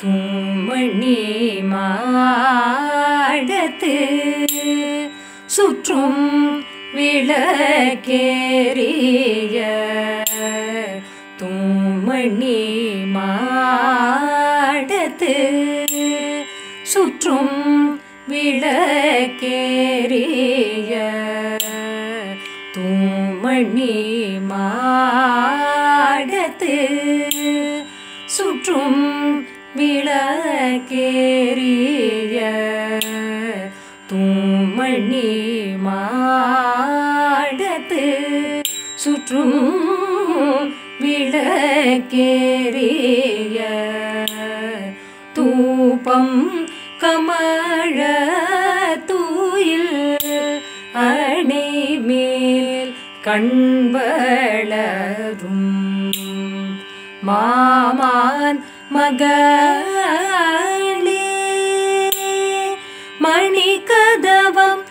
தூமணி மாடத்து சுற்றும் விளக்கேறிய தூமணி மாடத்து சுற்றும் விளக்கேறிய தூமணி மாடத்து சுற்றும் விளக்கேறிய தூமணி மாடத்து சுற்றும் விளக்கேறிய தூபம் கமழ தூயில் அணை மேல் கண்வளரும் மாமான் மகளே மணி கதவம்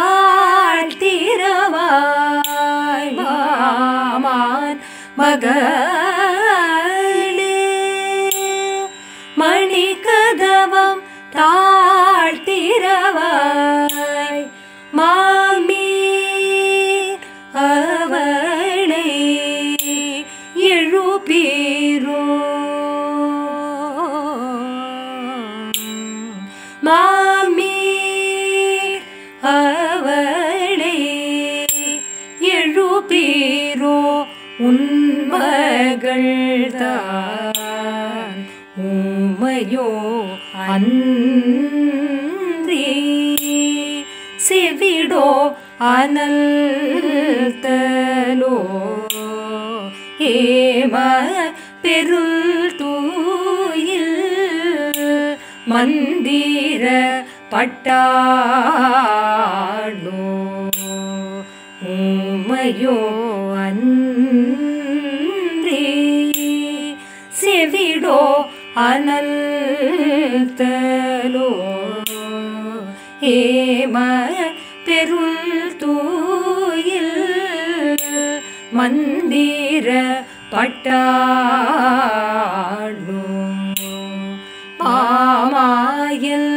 தாழ்த்திரவாய் மாமான் மகளே மணி கதவம் தாழ்த்திரவாய் மாமி அவளை எழுப்பீரோ மாமி அவளை எழுப்பீரோ உன்மகள் தான் உமையோ அன்றி செவிடோ அனல் தலோ ஏம பெருள் தூயில் மந்திர பட்டாளோ உமையோ அன்றி செவிடோ அனல் தலோ ஏம பெருள் தூயில் மந்திர பட்டாளோ மாமாயில்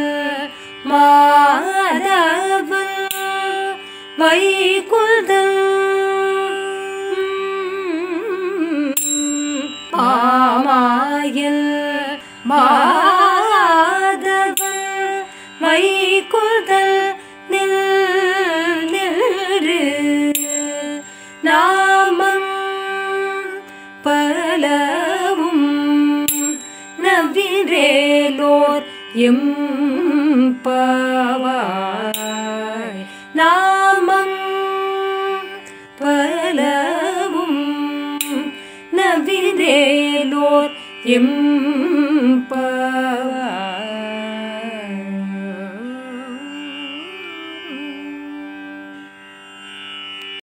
மாதவன் வைகுந்தம் மாமாயில் மாதவன் வைகுந்தல் நில் நின்று நாமம் பலவும் நவிரேலோர் எம்பவாய் நாமம் பலவும் நவிரேலோர் எம்பவாய்